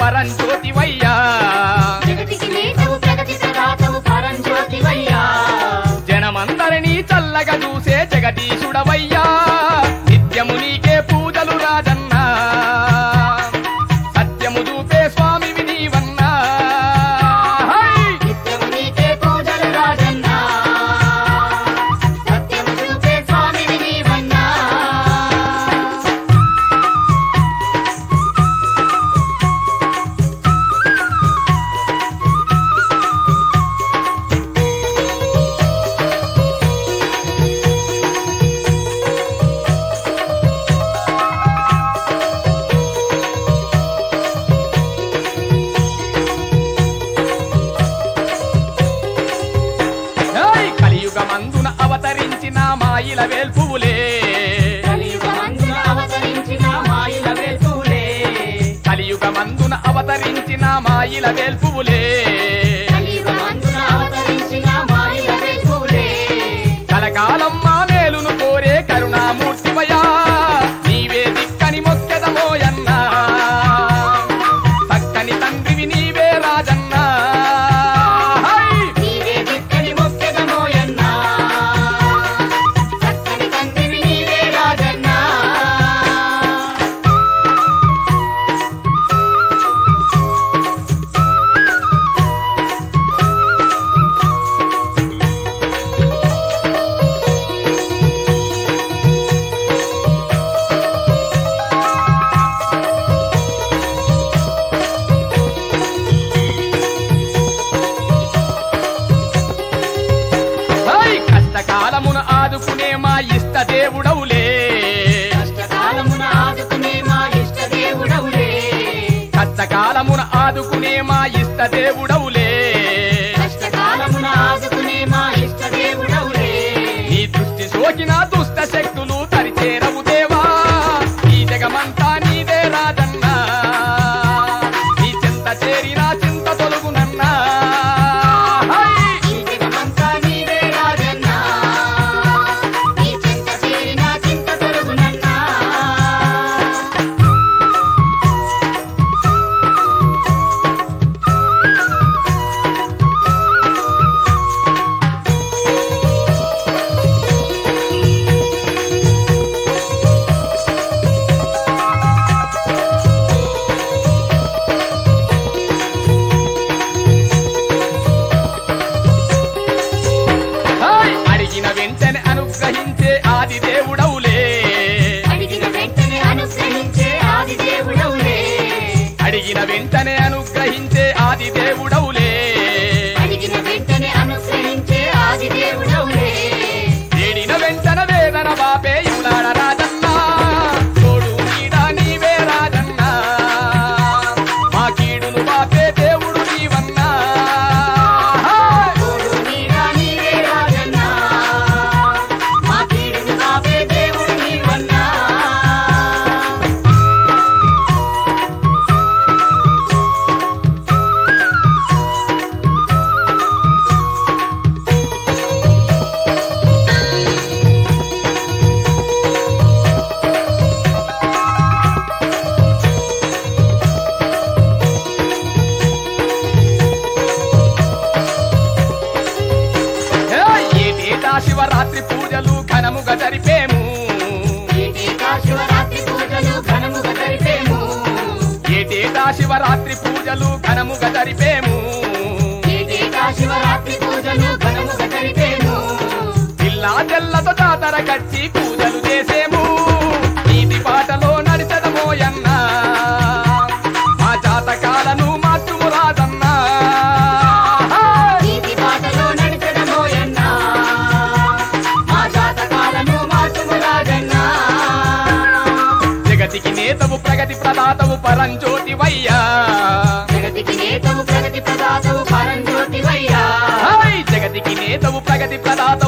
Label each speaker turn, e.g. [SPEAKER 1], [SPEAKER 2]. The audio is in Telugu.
[SPEAKER 1] పరంజ్యోతివయ్యా
[SPEAKER 2] జగతికి నేతవు ప్రగతి ప్రదాతవు పరంజ్యోతివయ్యా
[SPEAKER 1] జనమందరినీ చల్లగా చూసే జగదీశుడవయ్యా నిత్యము నీకే పూజలు రాజన్నా సత్యము చూపే స్వామివి నీవన్నా హై!
[SPEAKER 2] నిత్యము నీకే పూజలు రాజన్నా సత్యము చూపే స్వామివి నీవన్నా
[SPEAKER 1] హై! కలియుగమందున అవతరించిన మాయిల వేల్పువులే
[SPEAKER 2] కలియుగమందున అవతరించిన మాయుల వెలుగులే
[SPEAKER 1] కలియుగమందున అవతరించిన మాయిల వేల్పువులే
[SPEAKER 2] కలియుగమందున అవతరించిన మాయుల వెలుగులే
[SPEAKER 1] కలకాలం మా మేలును కోరే కరుణామూర్తివయా నీవే దిక్కని మొక్కెదమోయన్నా చక్కని తండ్రివి నీవే రాజన్నా హై!
[SPEAKER 2] నీవే దిక్కని మొక్కెదమోయన్నా చక్కని తండ్రివి నీవే రాజన్నా
[SPEAKER 1] హై! కష్టకాలమున ఆదుకునే మా ఇష్ట దేవుడవులే
[SPEAKER 2] కష్టకాలమున ఆదుకునే మా ఇష్ట దేవుడవులే
[SPEAKER 1] కష్టకాలమున ఆదుకునే మా ఇష్ట దేవుడవులే
[SPEAKER 2] కష్టకాలమున ఆదుకునే మా ఇష్ట దేవుడవులే
[SPEAKER 1] నీ దృష్టి సోకిన దుష్ట శక్తులు తరిచేరవు దేవా ఈ జగమంతా నీదే రాజన్నా నీ చింత చేరిన చింత తొలుగునన్నా హై!
[SPEAKER 2] ఈ జగమంతా నీవే రాజన్నా నీ చింత చేరిన చింత తొలగునన్నా
[SPEAKER 1] హై! అడిగిన వెంటనే అనుగ్రహించే ఆది దేవుడవులే
[SPEAKER 2] అడిగిన వెంటనే అనుగ్రహించే ఆది దేవుడవులే
[SPEAKER 1] అడిగిన వెంటనే అనుగ్రహించే ఆది దేవుడవులే
[SPEAKER 2] అడిగిన వెంటనే అనుగ్రహించే ఆది దేవుడవులే
[SPEAKER 1] ఏడిన వెంటన వేదన బాపే ఇవులాడ రాజన్నా తోడు నీడ నీవే రాజన్నా మా కీడును బాపే దేవుడు నీవన్నా హై!
[SPEAKER 2] తోడు నీడా నీవే రాజన్నా మా కీడును కాపే దేవుడు నీవన్నా
[SPEAKER 1] హే! ఏటేటా శివరాత్రి పూజలు ఘనముగా జరిపేము
[SPEAKER 2] ఏటేటా శివరాత్రి పూజలు ఘనముగా జరిపేము
[SPEAKER 1] ఏటేటా శివరాత్రి పూజలు ఘనముగా జరిపేము
[SPEAKER 2] ఏటేటా శివరాత్రి పూజలు ఘనముగా జరిపేము
[SPEAKER 1] పిల్లా తెల్లతో జాతర కట్టి పూజలు చేసేము నీటి పాటలో నడిచదమోయన్నా మా జాతకాలను మార్చుము రాజన్నా
[SPEAKER 2] నీతి బాటలో నడిచడమోయన్నా మా జాతకాలను మార్చుము రాజన్నా
[SPEAKER 1] జగతికి నేతవు ప్రగతి ప్రదాతవు పరంజ్యోతివయ్యా
[SPEAKER 2] జగతికి నేతవు ప్రగతి ప్రదాతవు పరంజ్యోతివయ్యా
[SPEAKER 1] హై! జగతికి నేతవు ప్రగతి ప్రదాతవు